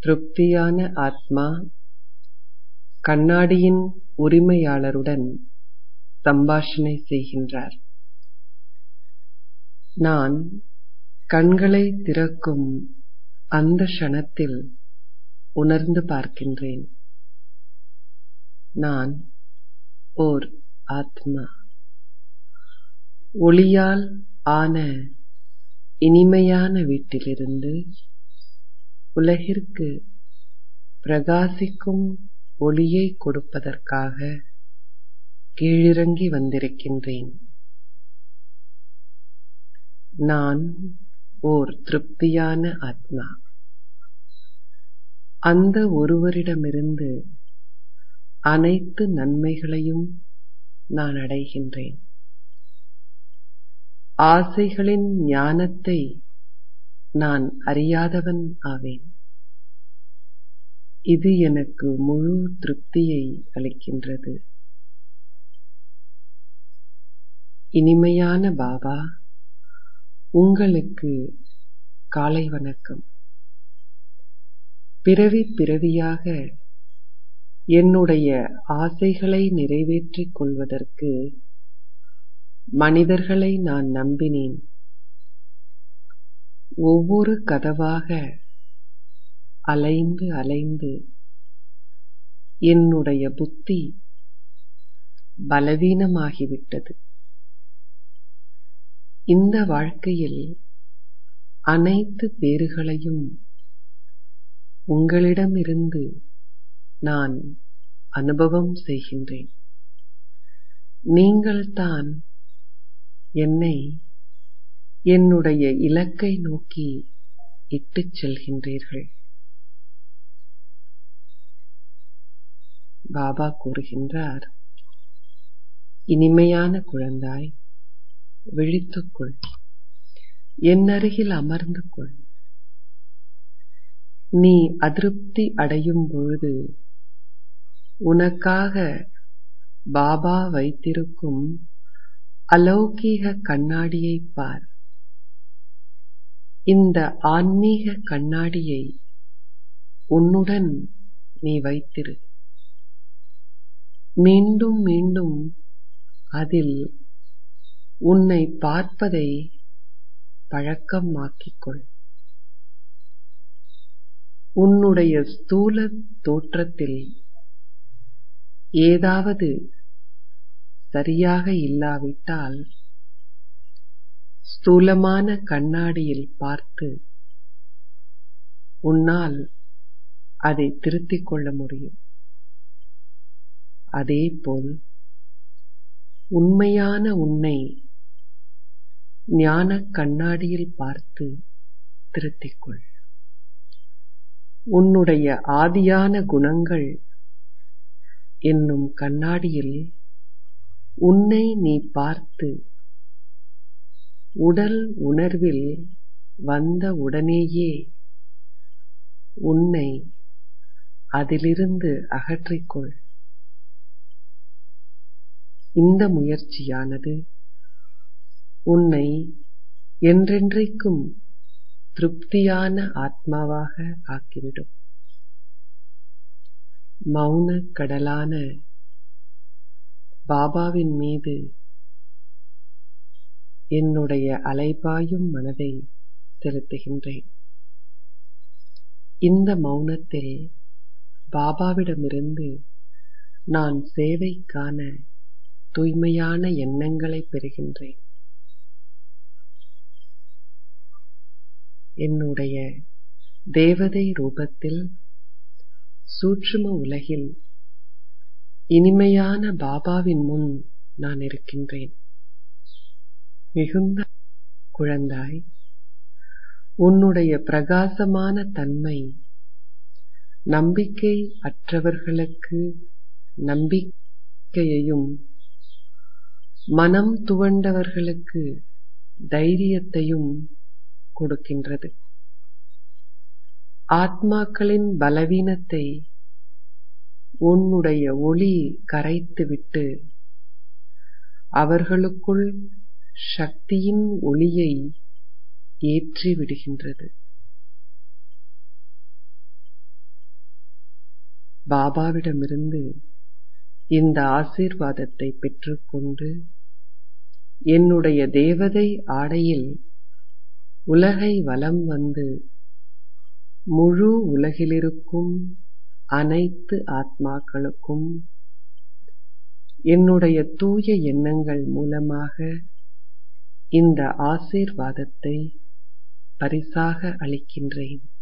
திருப்தியான ஆத்மா கண்ணாடியின் உரிமையாளருடன் சம்பாஷணை செய்கின்றார் நான் கண்களை திறக்கும் அந்த க்ஷணத்தில் உணர்ந்து பார்க்கின்றேன் நான் ஓர் ஆத்மா ஒளியால் ஆன இனிமையான வீட்டிலிருந்து உலகிற்கு பிரகாசிக்கும் ஒளியை கொடுப்பதற்காக கீழிறங்கி வந்திருக்கின்றேன் நான் ஓர் திருப்தியான ஆத்மா அந்த ஒருவரிடமிருந்து அனைத்து நன்மைகளையும் நான் அடைகின்றேன் ஆசைகளின் ஞானத்தை நான் அறியாதவன் ஆவேன் இது எனக்கு முழு திருப்தியை அளிக்கின்றது இனிமையான பாபா உங்களுக்கு காலை வணக்கம் பிறவி பிறவியாக என்னுடைய ஆசைகளை நிறைவேற்றிக் கொள்வதற்கு மனிதர்களை நான் நம்பினேன் ஒவ்வொரு கதவாக அலைந்து அலைந்து என்னுடைய புத்தி பலவீனமாகிவிட்டது இந்த வாழ்க்கையில் அனைத்து பேறுகளையும் உங்களிடமிருந்து நான் அனுபவம் செய்கின்றேன் நீங்கள்தான் என்னை என்னுடைய இலக்கை நோக்கி இட்டுச் செல்கின்றீர்கள் பாபா கூறுகின்றார் இனிமையான குழந்தாய் விழித்துக்கொள் என் அருகில் அமர்ந்து கொள் நீ அதிருப்தி அடையும் பொழுது உனக்காக பாபா வைத்திருக்கும் அலௌகீக கண்ணாடியை பார் இந்த ஆன்மீக கண்ணாடியை உன்னுடன் நீ வைத்திரு மீண்டும் மீண்டும் அதில் உன்னை பார்ப்பதை பழக்கமாக்கிக்கொள் உன்னுடைய ஸ்தூல தோற்றத்தில் ஏதாவது சரியாக இல்லாவிட்டால் ஸ்தூலமான கண்ணாடியில் பார்த்து உன்னால் அதை திருத்திக் கொள்ள முடியும் அதேபோல் உண்மையான உன்னை ஞான கண்ணாடியில் பார்த்து திருத்திக்கொள் உன்னுடைய ஆதியான குணங்கள் என்னும் கண்ணாடியில் உன்னை நீ பார்த்து உடல் உணர்வில் வந்த உடனேயே உன்னை அதிலிருந்து அகற்றிக்கொள் இந்த முயற்சியானது உன்னை என்றென்றைக்கும் திருப்தியான ஆத்மாவாக ஆக்கிவிடும் மௌன கடலான பாபாவின் மீது என்னுடைய அலைபாயும் மனதை செலுத்துகின்றேன் இந்த மௌனத்தில் பாபாவிடமிருந்து நான் சேவைக்கான தூய்மையான எண்ணங்களை பெறுகின்றேன் என்னுடைய தேவதை ரூபத்தில் சூட்சும உலகில் இனிமையான பாபாவின் முன் நான் இருக்கின்றேன் மிகுந்த குழந்தாய் உன்னுடைய பிரகாசமான தன்மை நம்பிக்கை அற்றவர்களுக்கு நம்பிக்கையையும் மனம் துவண்டவர்களுக்கு தைரியத்தையும் கொடுக்கின்றது ஆத்மாக்களின் பலவீனத்தை உன்னுடைய ஒளி கரைத்துவிட்டு அவர்களுக்குள் சக்தியின் ஒளியை ஏற்றி விடுகின்றது பாபாவிடமிருந்து இந்த ஆசீர்வாதத்தை பெற்றுக்கொண்டு என்னுடைய தேவதை ஆடையில் உலகை வலம் வந்து முழு உலகிலிருக்கும் அனைத்து ஆத்மாக்களுக்கும் என்னுடைய தூய எண்ணங்கள் மூலமாக இந்த ஆசீர்வாதத்தை பரிசாக அளிக்கின்றேன்